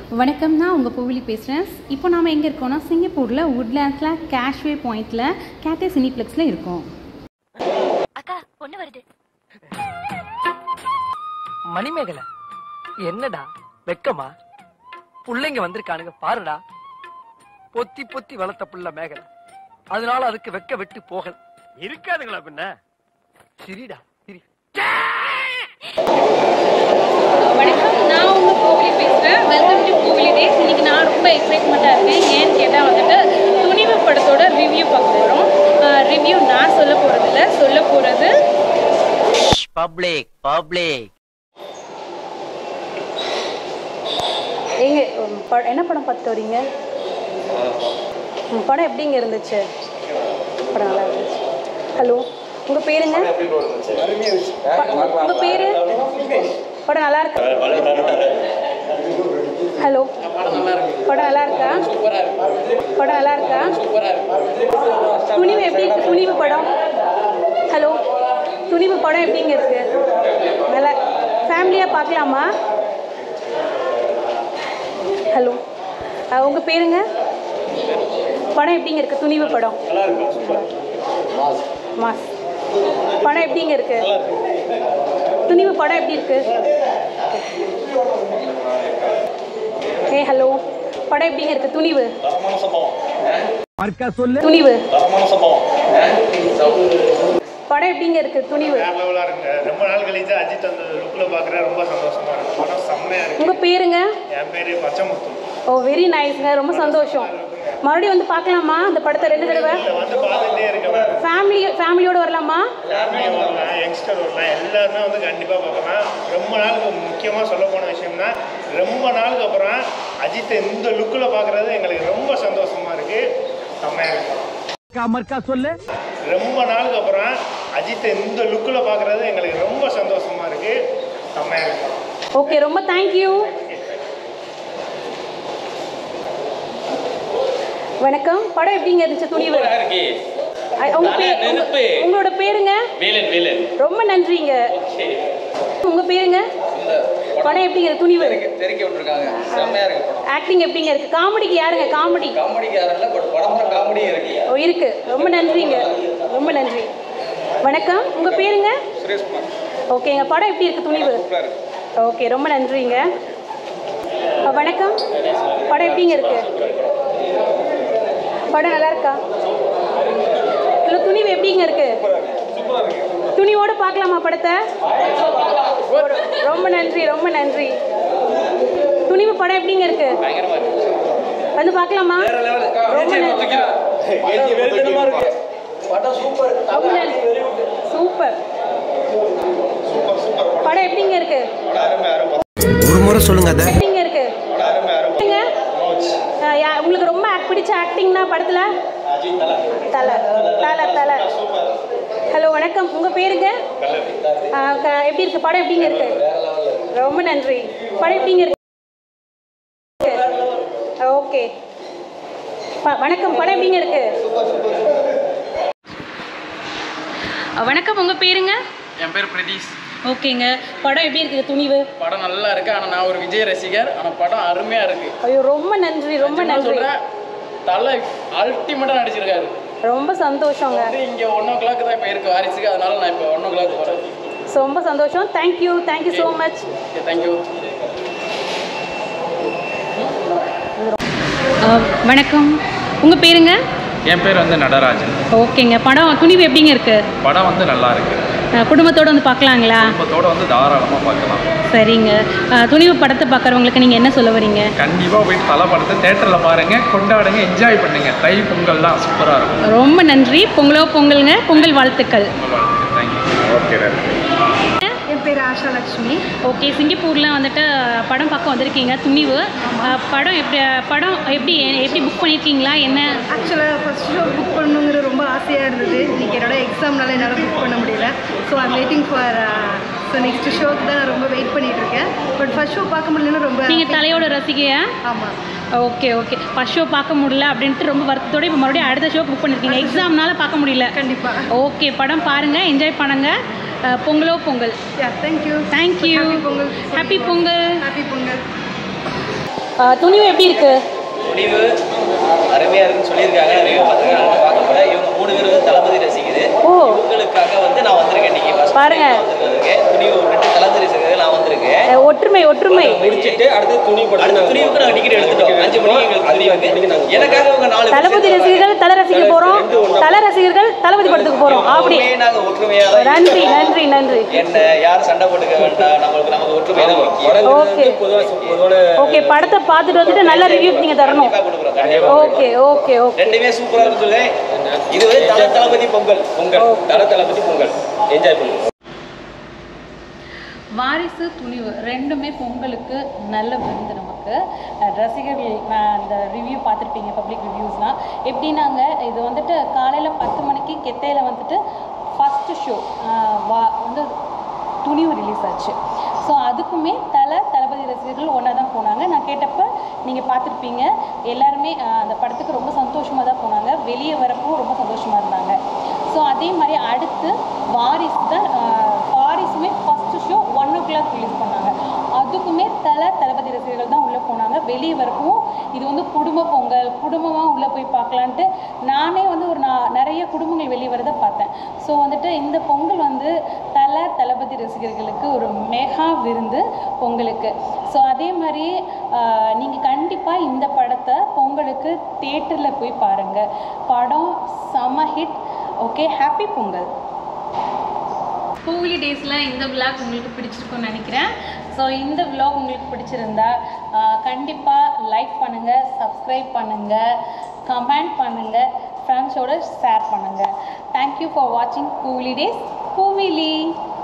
வணக்கம் நான் உங்கள் புவிலி பேசுகிறேன் இப்போ நாம் எங்கே இருக்கோம்னா சிங்கப்பூரில் உட்லேண்ட்ஸில் கேஷ்வே பாயிண்டில் கேட்டே சினிப்ளெக்ஸில் இருக்கோம் அக்கா பொண்ணு வருது மணிமேகலை என்னடா வெக்கமா புள்ளைங்க வந்திருக்கானுங்க பாருடா பொத்தி பொத்தி வளர்த்த புள்ள மேகலை அதனால அதுக்கு வெக்க விட்டு போகல இருக்காதுங்களா பின்ன சிரிடா சிரி வணக்கம் நான் உங்கள் கோவிலி பேசுகிறேன் வெல்கம் டு கோவிலி டேஸ் இன்றைக்கி நான் ரொம்ப எக்ஸைட்மெண்ட்டாக இருக்கேன் ஏன்னு கேட்டால் வந்துட்டு துணிவு படத்தோட ரிவ்யூ பார்க்க போகிறோம் ரிவ்யூ நான் சொல்ல போகிறதில்ல சொல்ல போகிறது பப்ளிக் பப்ளிக் எங்க உம், ப- என்ன படம் பார்த்துட்டு வரீங்க உம், படம் எப்படிங்க இருந்துச்சு படம் நல்லா இருந்துச்சு ஹலோ உங்கள் பேருங்க ப- உங்க பேரு படம் நல்லா இருக்கா ஹலோ படம் நல்லா இருக்கா படம் நல்லா இருக்கா துணிவு எப்படி இருக்கு துணிவு படம் ஹலோ துணிவு படம் எப்படிங்க இருக்கு நல்லா ஃபேமிலியாக பார்க்கலாமா ஹலோ உங்கள் பேருங்க படம் எப்படிங்க இருக்கு துணிவு படம் மாஸ் படம் எப்படிங்க இருக்கு துணிவு படம் எப்படி இருக்கு ஏ ஹலோ படம் எப்படிங்க இருக்கு துணிவு துணிவு படம் எப்படிங்க இருக்கு துணிவு வேற லெவலாக இருக்குங்க ரொம்ப நாள் கழிச்சு அஜித் அந்த லுக்கில் பார்க்குற ரொம்ப சந்தோஷமா இருக்கு படம் செம்மையாக இருக்கு உங்க பேருங்க என் பேர் பச்சைமுத்து ஓ வெரி நைஸ்ங்க ரொம்ப சந்தோஷம் மறுபடியும் வந்து பார்க்கலாமா அந்த படத்தை ரெண்டு தடவை இதில் வந்து பார்த்துட்டே இருக்கேன் நான் ஃபேமிலி ஃபேமிலியோட வரலாமா ஃபேமிலி வரலாம் யங்ஸ்டர் வரலாம் எல்லாருமே வந்து கண்டிப்பாக பார்க்கலாம் ரொம்ப நாளுக்கு முக்கியமாக சொல்ல போன விஷயம்னா ரொம்ப நாளுக்கு அப்புறம் அஜித்தை இந்த லுக்கில் பார்க்குறது எங்களுக்கு ரொம்ப சந்தோஷமா இருக்கு செம்மையாக இருக்கு ரொம்ப நாளுக்கு அப்புறம் அஜித்தை இந்த லுக்கில் பார்க்குறது எங்களுக்கு ரொம்ப சந்தோஷமா இருக்கு செம்மையாக இருக்கு ஓகே ரொம்ப தேங்க்யூ வணக்கம் படம் எப்படிங்க இருந்துச்சு துணிவு ஐ, உங்க பேர் உங்க- உங்களோட பேருங்க வேலன் வேலன் ரொம்ப நன்றிங்க உங்க பேருங்க படம் எப்படிங்க இருக்கு? துணிவு தெரிக்க விட்டுருக்காங்க செம்மையா இருக்கு படம் ஆக்டிங் எப்படிங்க இருக்கு காமெடிக்கு யாருங்க காமெடி காமெடிக்கு யாரும் பட் படம் காமெடியும் இருக்கு ஓ இருக்கு ரொம்ப நன்றிங்க ரொம்ப நன்றி வணக்கம் உங்க பேருங்க சுரேஷ்குமார் ஓகேங்க படம் எப்படி இருக்கு துணிவு சூப்பரா இருக்கு ஓகே ரொம்ப நன்றிங்க அ, வணக்கம் படம் எப்படிங்க இருக்கு படம் நல்லா இருக்கா இல்லை துணிவு எப்படிங்க இருக்கு துணிவோட பார்க்கலாமா படத்தை ரொம்ப நன்றி ரொம்ப நன்றி துணிவு படம் எப்படிங்க இருக்கு பயங்கரமா இருக்கு வந்து பார்க்கலாமா ரொம்ப நன்றி படம் சூப்பர் ரொம்ப நன்றி சூப்பர் படம் எப்படிங்க இருக்கு ஒரு முறை சொல்லுங்க அத எப்படிங்க இருக்கு எப்படிங்க? அஹ் யா- உங்களுக்கு ரொம்ப act- பிடிச்ச ஆக்டிங்னா படத்துல தலை தலை தலை ஹலோ வணக்கம் உங்க பேருங்க அஹ் க- எப்படி இருக்கு படம் எப்படிங்க இருக்கு ரொம்ப நன்றி படம் எப்படிங்க இருக்கு ஓகே வணக்கம் படம் எப்படிங்க இருக்கு அஹ் வணக்கம் உங்க பேருங்க என் பேர் பிரதீஷ் ஓகேங்க படம் எப்படி இருக்குது துணிவு படம் நல்லா இருக்கு ஆனா நான் ஒரு விஜய் ரசிகர் ஆனா படம் அருமையா இருக்கு ஐயோ ரொம்ப நன்றி ரொம்ப நிஜமா நன்றி சொல்றேன் தலை அல்டிமேட்டா நடிச்சிருக்காரு ரொம்ப சந்தோஷங்க வந்து இங்க ஒன் ஓ கிளாக் தான் இப்போ இருக்கு வாரிசுக்கு அதனால நான் இப்போ ஒன் ஓ கிளாக் வரேன் So, ரொம்ப சந்தோஷம் thank you thank you so much okay thank you வணக்கம் உங்கள் பேருங்க என் பேர் வந்து நடராஜன் ஓகேங்க படம் துணிவு எப்படிங்க இருக்கு படம் வந்து நல்லா இருக்கு அஹ், குடும்பத்தோட வந்து பார்க்கலாங்களா குடும்பத்தோட வந்து தாராளமாக பார்க்கலாம் சரிங்க அஹ், துணிவு படத்தை பார்க்குறவங்களுக்கு நீங்கள் என்ன சொல்ல வரீங்க கண்டிப்பாக போயிட்டு தலை படத்தை தேட்டரில் பாருங்க கொண்டாடுங்க என்ஜாய் பண்ணுங்க தை பொங்கல் தான் சூப்பராக இருக்கும் ரொம்ப நன்றி பொங்கலோ பொங்கலுங்க பொங்கல் வாழ்த்துக்கள் பொங்கல் வாழ்த்துக்கள் தேங்க்யூ ஓகே என் பேர் ஆஷா லக்ஷ்மி ஓகே சிங்கப்பூரில் வந்துட்டு படம் பார்க்க வந்திருக்கீங்க துணிவு அஹ், படம் எப்படி படம் எப்படி எப்படி புக் பண்ணியிருக்கீங்களா என்ன ஆக்சுவலாக ஃபர்ஸ்ட் ஷோ புக் பண்ணணுங்கிற ரொம்ப ஆசையாக இருந்தது இன்னைக்கு என்னோட எக்ஸாம்னால என்னால் புக் பண்ண முடியல so I'm waiting for so next ஷோக்கு தான் நான் ரொம்ப வெயிட் பண்ணிட்டு இருக்கேன் பட் ஃபர்ஸ்ட் ஷோ பார்க்க முடியலன்னு ரொம்ப நீங்கள் தலையோட ரசிகையா ஆமாம் ஓகே ஓகே ஃபர்ஸ்ட் ஷோ பார்க்க முடியல அப்படின்ட்டு ரொம்ப வருத்தத்தோட இப்போ மறுபடியும் அடுத்த ஷோ புக் பண்ணியிருக்கீங்க எக்ஸாம்னால பார்க்க முடியல கண்டிப்பாக ஓகே படம் பாருங்க என்ஜாய் பண்ணுங்க அஹ், பொங்கலோ Pongal yeah thank you thank you Happy Pongal. Happy Pongal happy Pongal Thunivu எப்படி இருக்கு முடிவு அருமையா இருக்குன்னு சொல்லியிருக்காங்க ரிவ்யூ பார்த்துருக்காங்க பார்க்க போல இவங்க மூணு பேர் வந்து தளபதி ரசிக்குது ஓ. இவங்களுக்காக வந்து நான் வந்திருக்கேன் இன்னைக்கு first பாருங்க. time நான் வந்திருக்கேன் துணிவு விட்டுட்டு தளபதி ரசிக்கிறது நான் வந்திருக்கேன் அஹ், ஒற்றுமை ஒற்றுமை முடிச்சிட்டு அடுத்து துணி அடுத்த துணிவுக்கு நாங்கள் டிக்கெட் எடுத்துட்டோம் அஞ்சு மணிக்கு எங்களுக்கு துணிவுக்கு எனக்காக இவங்க நாலு பேர் தளபதி ரசிகர்கள் தலை ரசிக்க போறோம் தலை ரசிகர்கள் தளபதி படத்துக்கு போறோம் அப்படி உண்மையே நாங்க ஒற்றுமையா தான் நன்றி இருக்கோம். நன்றி நன்றி என்ன யாரும் சண்டை போட்டுக்க வேண்டாம் நம்மளுக்கு நமக்கு ஒற்றுமை தான் முக்கியம் ஓகே ஓகே படத்தை பார்த்துட்டு வந்துட்டு நல்ல ரிவ்யூ நீங்க தரணும் கண்டிப்பா கொடுக்குறோம் கண்டிப்பா ஓகே ஓகே ஓகே ரெண்டுமே சூப்பரா இருக்கு சொல்லு இது வந்து தல தளபதி பொங்கல் பொங்கல் தல தளபதி பொங்கல் என்ஜாய் பண்ணுங்க வாரிசு துணிவு ரெண்டுமே பொங்கலுக்கு நல்ல விருந்து நமக்கு அஹ் ரசிகர்கள் நான் அந்த ரிவ்யூ பார்த்துருப்பீங்க பப்ளிக் ரிவ்யூஸ்லாம் எப்படின்னாங்க இது வந்துட்டு காலையில் பத்து மணிக்கு கெத்தையில் வந்துட்டு ஃபஸ்ட்டு ஷோ வா வந்து துணிவு ரிலீஸ் ஆச்சு ஸோ அதுக்குமே தலை தளபதி ரசிகர்கள் ஒன்றா தான் போனாங்க நான் கேட்டப்ப நீங்கள் பார்த்துருப்பீங்க எல்லாருமே அஹ், அந்த படத்துக்கு ரொம்ப சந்தோஷமாக தான் போனாங்க வெளியே வரப்போ ரொம்ப சந்தோஷமாக இருந்தாங்க ஸோ அதே மாதிரி அடுத்து வாரிசு தான் அஹ், வாரிசுமே first show one o'clock release பண்ணாங்க அதுக்குமே தலை தளபதி ரசிகர்கள் தான் உள்ளே போனாங்க வெளியே வரப்பவும் இது வந்து குடும்ப பொங்கல் குடும்பமாக உள்ளே போய் பார்க்கலான்ட்டு நானே வந்து ஒரு நான் நிறைய குடும்பங்கள் வெளியே வரதை பார்த்தேன் ஸோ வந்துட்டு இந்த பொங்கல் வந்து தலை தளபதி ரசிகர்களுக்கு ஒரு மெகா விருந்து பொங்கலுக்கு ஸோ அதே மாதிரி நீங்கள் கண்டிப்பாக இந்த படத்தை பொங்கலுக்கு தேட்டரில் போய் பாருங்கள் படம் செம ஹிட் ஓகே ஹாப்பி பொங்கல் கோவிலி டேஸில் இந்த விளாக் உங்களுக்கு பிடிச்சிருக்கும்னு நினைக்கிறேன் ஸோ இந்த விலாக் உங்களுக்கு பிடிச்சிருந்தா கண்டிப்பாக லைக் பண்ணுங்கள் சப்ஸ்கிரைப் பண்ணுங்கள் கமெண்ட் பண்ணுங்கள் ஃப்ரெண்ட்ஸோட ஷேர் பண்ணுங்கள் தேங்க்யூ ஃபார் வாட்சிங் கூவிலி டேஸ் கூவிலி